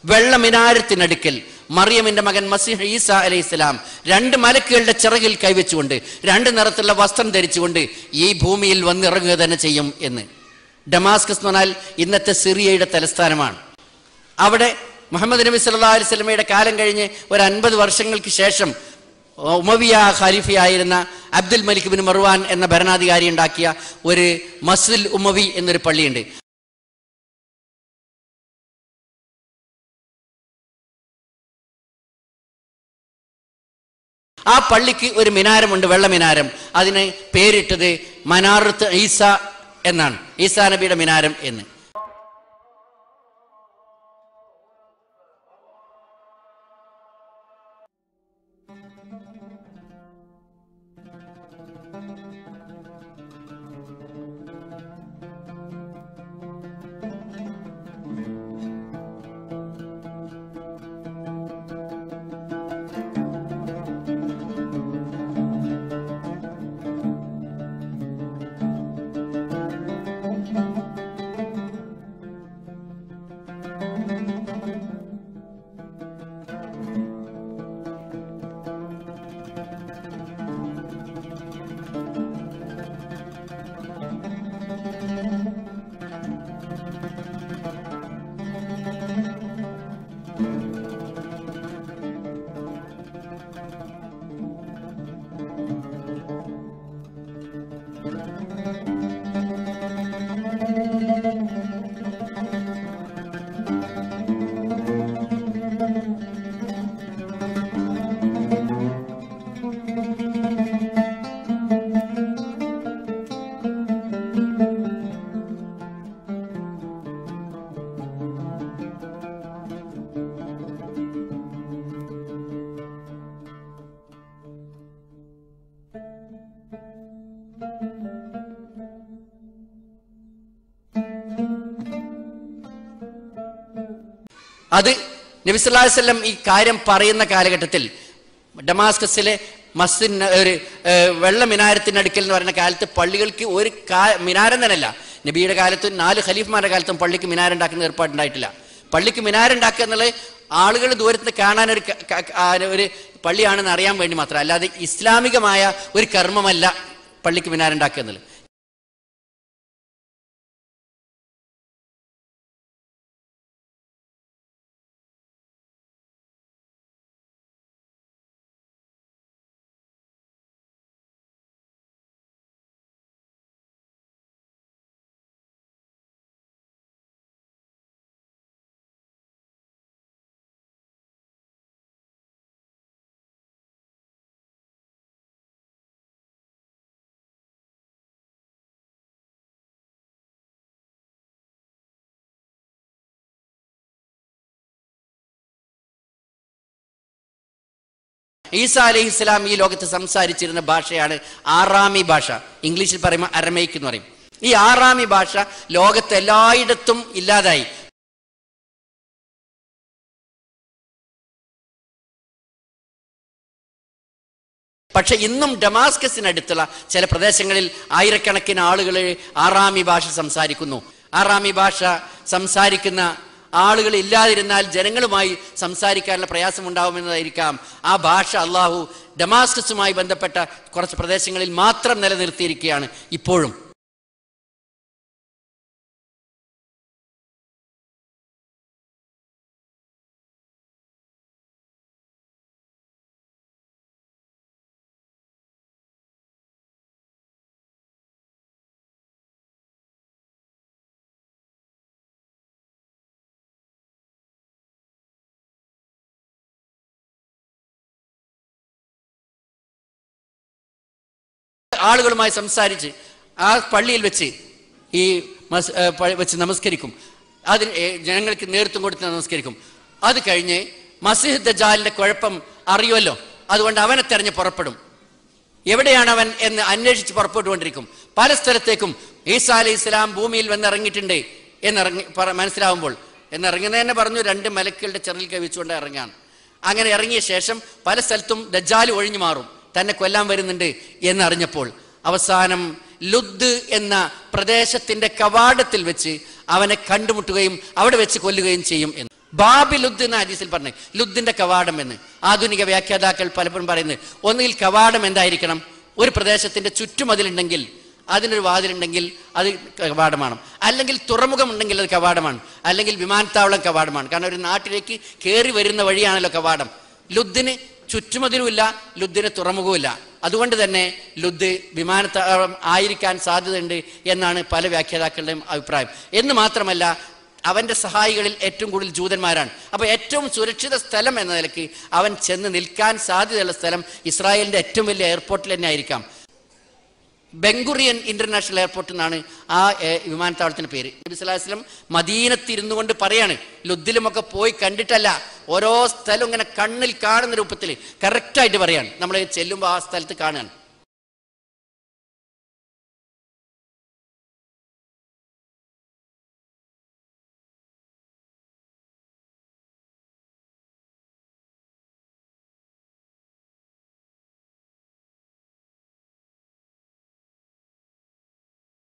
വെള്ള മിനാരത്തിനടുക്കൽ മറിയമിന്റെ മകൻ മസിഹ് ഈസ അലൈഹി സ്വലാം രണ്ട് മലക്കുകളുടെ ചിറകിൽ കൈവച്ചുകൊണ്ട് രണ്ട് നിറത്തിലുള്ള വസ്ത്രം ധരിച്ചുകൊണ്ട് ഈ ഭൂമിയിൽ വന്നിറങ്ങുക തന്നെ ചെയ്യും എന്ന് ഡമാസ്കസ് എന്ന് പറഞ്ഞാൽ ഇന്നത്തെ സിറിയയുടെ തലസ്ഥാനമാണ് അവിടെ മുഹമ്മദ് നബി സല്ലാ അലൈഹി സ്വലമയുടെ കാലം കഴിഞ്ഞ് ഒരു അൻപത് വർഷങ്ങൾക്ക് ശേഷം ഉമവിയ ഖാലിഫയായിരുന്ന അബ്ദുൽ മലിക് ബിൻ മർവാൻ എന്ന ഭരണാധികാരി ഉണ്ടാക്കിയ ഒരു മസ്ജിദ് ഉമവി എന്നൊരു പള്ളിയുണ്ട് ആ പള്ളിക്ക് ഒരു മിനാരമുണ്ട് വെള്ള മിനാരം അതിന് പേരിട്ടത് മനാറത്ത് ഈസ എന്നാണ് ഈസാ നബിയുടെ മിനാരം എന്ന് അത് നബി സല്ലല്ലാഹു അലൈഹി വസല്ലം ഈ കാര്യം പറയുന്ന കാലഘട്ടത്തിൽ ഡമാസ്കസിലെ മസ്ജിദ് ഒരു ഏഹ്, വെള്ള മിനാരത്തിനടുക്കൽ എന്ന് പറയുന്ന കാലത്ത് പള്ളികൾക്ക് ഒരു കാ മിനാരം തന്നെയല്ല നബിയുടെ കാലത്തും നാല് ഖലീഫ്മാരുടെ കാലത്തും പള്ളിക്ക് മിനാരുണ്ടാക്കുന്ന ഏർപ്പാടുണ്ടായിട്ടില്ല പള്ളിക്ക് മിനാരുണ്ടാക്കുക എന്നുള്ളത് ആളുകൾ ദൂരത്ത് നിന്ന് കാണാൻ ഒരു ക- ക- ആ ഒരു പള്ളിയാണെന്ന് അറിയാൻ വേണ്ടി മാത്രം അല്ലാതെ ഇസ്ലാമികമായ ഒരു കർമ്മമല്ല പള്ളിക്ക് മിനാരുണ്ടാക്കുക എന്നുള്ളത് ഈസ അലൈഹി ഇസ്ലാം ഈ ലോകത്ത് സംസാരിച്ചിരുന്ന ഭാഷയാണ് ആറാമി ഭാഷ ഇംഗ്ലീഷിൽ പറയുമ്പോൾ അരമൈക്ക് എന്ന് പറയും ഈ ആറാമി ഭാഷ ലോകത്ത് എല്ലായിടത്തും ഇല്ലാതായി പക്ഷെ ഇന്നും ഡമാസ്കസിനടുത്തുള്ള ചില പ്രദേശങ്ങളിൽ ആയിരക്കണക്കിന് ആളുകൾ ആറാമി ഭാഷ സംസാരിക്കുന്നു ആറാമി ഭാഷ സംസാരിക്കുന്ന ആളുകൾ ഇല്ലാതിരുന്നാൽ ജനങ്ങളുമായി സംസാരിക്കാനുള്ള പ്രയാസമുണ്ടാവുമെന്നതായിരിക്കാം ആ ഭാഷ അള്ളാഹു ഡമാസ്കസുമായി ബന്ധപ്പെട്ട കുറച്ച് പ്രദേശങ്ങളിൽ മാത്രം നിലനിർത്തിയിരിക്കുകയാണ് ഇപ്പോഴും ആളുകളുമായി സംസാരിച്ച് ആ പള്ളിയിൽ വെച്ച് ഈ മസ് ഏ, പ- വെച്ച് നമസ്കരിക്കും അതിന് ഏ, ജനങ്ങൾക്ക് നേതൃത്വം കൊടുത്ത് നമസ്കരിക്കും അത് കഴിഞ്ഞ് മസിഹ് ദജാലിന്റെ കുഴപ്പം അറിയുമല്ലോ അതുകൊണ്ട് അവനെ തെരഞ്ഞ് പുറപ്പെടും എവിടെയാണ് അവൻ എന്ന് അന്വേഷിച്ച് പുറപ്പെട്ടുകൊണ്ടിരിക്കും പല സ്ഥലത്തേക്കും ഈസാ അലൈഹി ഇസ്ലാം ഭൂമിയിൽ വന്നിറങ്ങിയിട്ടുണ്ട് എന്നിറങ്ങി പറ- മനസ്സിലാവുമ്പോൾ എന്നിറങ്ങുന്നത് തന്നെ പറഞ്ഞു രണ്ട് മലക്കുകളുടെ ചെറിൽ കവിച്ചുകൊണ്ട് ഇറങ്ങാണ് അങ്ങനെ ഇറങ്ങിയ ശേഷം പല സ്ഥലത്തും ദജ്ജാൽ ഒഴിഞ്ഞു മാറും തന്നെ കൊല്ലാൻ വരുന്നുണ്ട് എന്നറിഞ്ഞപ്പോൾ അവസാനം ലുദ് എന്ന പ്രദേശത്തിന്റെ കവാടത്തിൽ വെച്ച് അവനെ കണ്ടുമുട്ടുകയും അവിടെ വെച്ച് കൊല്ലുകയും ചെയ്യും എന്ന് ബാബി ലുദ് എന്ന ഹദീസിൽ പറഞ്ഞു ലുദ്ദിന്റെ കവാടം എന്ന് ആധുനിക വ്യാഖ്യാതാക്കൾ പലപ്പോഴും പറയുന്നത് ഒന്നുകിൽ കവാടം എന്തായിരിക്കണം ഒരു പ്രദേശത്തിന്റെ ചുറ്റുമതിലുണ്ടെങ്കിൽ അതിനൊരു വാതിലുണ്ടെങ്കിൽ അത് കവാടമാണ് അല്ലെങ്കിൽ തുറമുഖം ഉണ്ടെങ്കിൽ അത് കവാടമാണ് അല്ലെങ്കിൽ വിമാനത്താവളം കവാടമാണ് കാരണം ഒരു നാട്ടിലേക്ക് കയറി വരുന്ന വഴിയാണല്ലോ കവാടം ലുദ്ദിന് ചുറ്റുമതിലുമില്ല ലുദ്ദിന് തുറമുഖവുമില്ല അതുകൊണ്ട് തന്നെ ലുദ് വിമാനത്താവളം ആയിരിക്കാൻ സാധ്യതയുണ്ട് എന്നാണ് പല വ്യാഖ്യാതാക്കളുടെയും അഭിപ്രായം എന്ന് മാത്രമല്ല അവന്റെ സഹായികളിൽ ഏറ്റവും കൂടുതൽ ജൂതന്മാരാണ് അപ്പോൾ ഏറ്റവും സുരക്ഷിത സ്ഥലം എന്ന നിലയ്ക്ക് അവൻ ചെന്ന് നിൽക്കാൻ സാധ്യതയുള്ള സ്ഥലം ഇസ്രായേലിന്റെ ഏറ്റവും വലിയ എയർപോർട്ടിൽ തന്നെ ആയിരിക്കാം ബെങ്കുറിയൻ ഇന്റർനാഷണൽ എയർപോർട്ട് എന്നാണ് ആ ഏർ, വിമാനത്താവളത്തിന്റെ പേര് നബി സ്വല്ലല്ലാഹു അലൈഹി വസല്ലം മദീനത്ത് ഇരുന്നു കൊണ്ട് പറയാണ് ലുദ്ദിലുമൊക്കെ പോയി കണ്ടിട്ടല്ല ഓരോ സ്ഥലം ഇങ്ങനെ കണ്ണിൽ കാണുന്ന രൂപത്തിൽ കറക്റ്റായിട്ട് പറയാണ് നമ്മൾ ചെല്ലുമ്പോൾ ആ സ്ഥലത്ത് കാണുകയാണ്